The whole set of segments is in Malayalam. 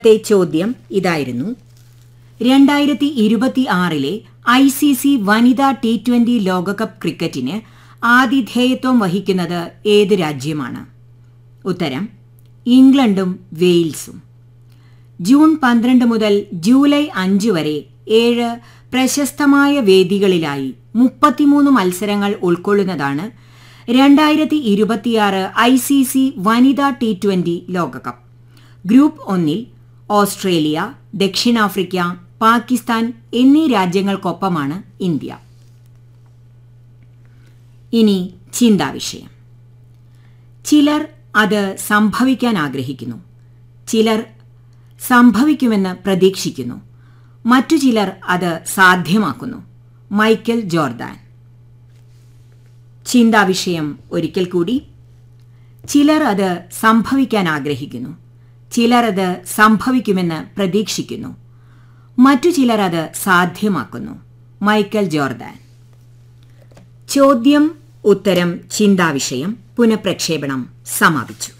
ത്തെ ചോദ്യം ഇതായിരുന്നു രണ്ടായിരത്തി ഇരുപത്തി ആറിലെ ഐ സി സി വനിതാ ടി ട്വന്റി ലോകകപ്പ് ക്രിക്കറ്റിന് ആതിഥേയത്വം വഹിക്കുന്നത് ഏത് രാജ്യമാണ് ഉത്തരം ഇംഗ്ലണ്ടും വെയിൽസും ജൂൺ പന്ത്രണ്ട് മുതൽ ജൂലൈ അഞ്ച് വരെ ഏഴ് പ്രശസ്തമായ വേദികളിലായി മുപ്പത്തിമൂന്ന് മത്സരങ്ങൾ ഉൾക്കൊള്ളുന്നതാണ് രണ്ടായിരത്തി ഇരുപത്തിയാറ് ഐ സി സി വനിതാ ടി ട്വന്റി ലോകകപ്പ് ഗ്രൂപ്പ് ഒന്നിൽ ഓസ്ട്രേലിയ ദക്ഷിണാഫ്രിക്ക പാകിസ്ഥാൻ എന്നീ രാജ്യങ്ങൾക്കൊപ്പമാണ് ഇന്ത്യ ഇനി ചിന്താവിഷയം ചിലർ അത് സംഭവിക്കാൻ ആഗ്രഹിക്കുന്നു ചിലർ സംഭവിക്കുമെന്ന് പ്രതീക്ഷിക്കുന്നു മറ്റു ചിലർ അത് സാധ്യമാക്കുന്നു മൈക്കൽ ജോർദാൻ ചിന്താവിഷയം ഒരിക്കൽ കൂടി ചിലർ അത് സംഭവിക്കാൻ ആഗ്രഹിക്കുന്നു ചിലർ അത് സംഭവിക്കുമെന്ന് പ്രതീക്ഷിക്കുന്നു മറ്റു ചിലർ അത് സാധ്യമാക്കുന്നു മൈക്കൽ ജോർദാൻ ചോദ്യം ഉത്തരം ചിന്താവിഷയം പുനഃപ്രക്ഷേപണം സമാപിച്ചു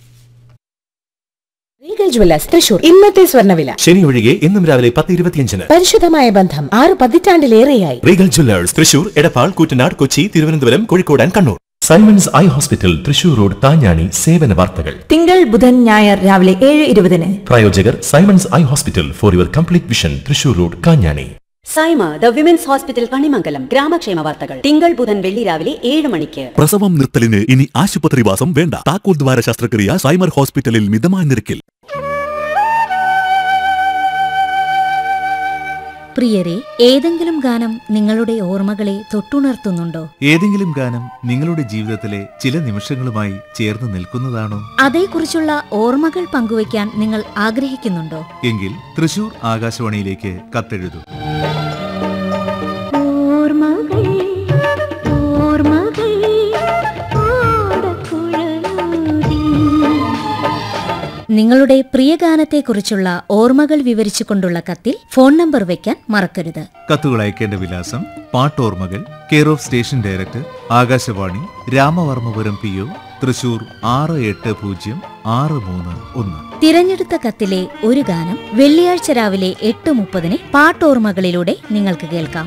റീഗൽ ജ്വല്ലേഴ്സ് തൃശൂർ ഇന്നത്തെ സ്വർണ്ണവില ശനി ഒഴികെ ഇന്നും രാവിലെ പത്ത് ഇരുപത്തിയഞ്ചിന് പരിശുദ്ധമായ ബന്ധം ആറ് പതിറ്റാണ്ടിലേറെയായി Regal Jewellers Thrissur Edappal Koottanad Kochi Thiruvananthapuram Kozhikode and Kannur Simons eye hospital Thrissur road Thanjani സേവന വാർത്തകൾ തിങ്കൾ ബുധൻ ഞായർ രാവിലെ ഏഴ് ഇരുപതിന് പ്രായോജകർ Simons eye hospital for your complete vision Thrissur road Kanjani സൈമ ദ വിമൻസ് ഹോസ്പിറ്റൽ കണിമംഗലം ഗ്രാമക്ഷേമ വാർത്തകൾ തിങ്കൾ ബുധൻ വെള്ളി രാവിലെ ഏഴ് മണിക്ക് പ്രസവം നിർത്തലിന് ഇനി ആശുപത്രിവാസം വേണ്ട താക്കോൽ ദ്വാര ശസ്ത്രക്രിയ സൈമർ ഹോസ്പിറ്റലിൽ മിതമായ നിരക്കിൽ പ്രിയരെ ഏതെങ്കിലും ഗാനം നിങ്ങളുടെ ഓർമ്മകളെ തൊട്ടുണർത്തുന്നുണ്ടോ ഏതെങ്കിലും ഗാനം നിങ്ങളുടെ ജീവിതത്തിലെ ചില നിമിഷങ്ങളുമായി ചേർന്ന് നിൽക്കുന്നതാണോ അതേക്കുറിച്ചുള്ള ഓർമ്മകൾ പങ്കുവയ്ക്കാൻ നിങ്ങൾ ആഗ്രഹിക്കുന്നുണ്ടോ എങ്കിൽ തൃശൂർ ആകാശവാണിയിലേക്ക് കത്തെഴുതൂ ഓർമ്മകൾ ഓർമ്മകൾ നിങ്ങളുടെ പ്രിയ ഗാനത്തെക്കുറിച്ചുള്ള ഓർമ്മകൾ വിവരിച്ചുകൊണ്ടുള്ള കത്തിൽ ഫോൺ നമ്പർ വയ്ക്കാൻ മറക്കരുത് കത്തുകൾ അയക്കേണ്ട വിലാസം പാട്ടോർമ്മകൾ care of station director Akashvani Ramavarmapuram P O Thrissur ആറ് എട്ട് പൂജ്യം ആറ് മൂന്ന് ഒന്ന് തിരഞ്ഞെടുത്ത കത്തിലെ ഒരു ഗാനം വെള്ളിയാഴ്ച രാവിലെ എട്ട് മുപ്പതിന് പാട്ടോർമ്മകളിലൂടെ നിങ്ങൾക്ക് കേൾക്കാം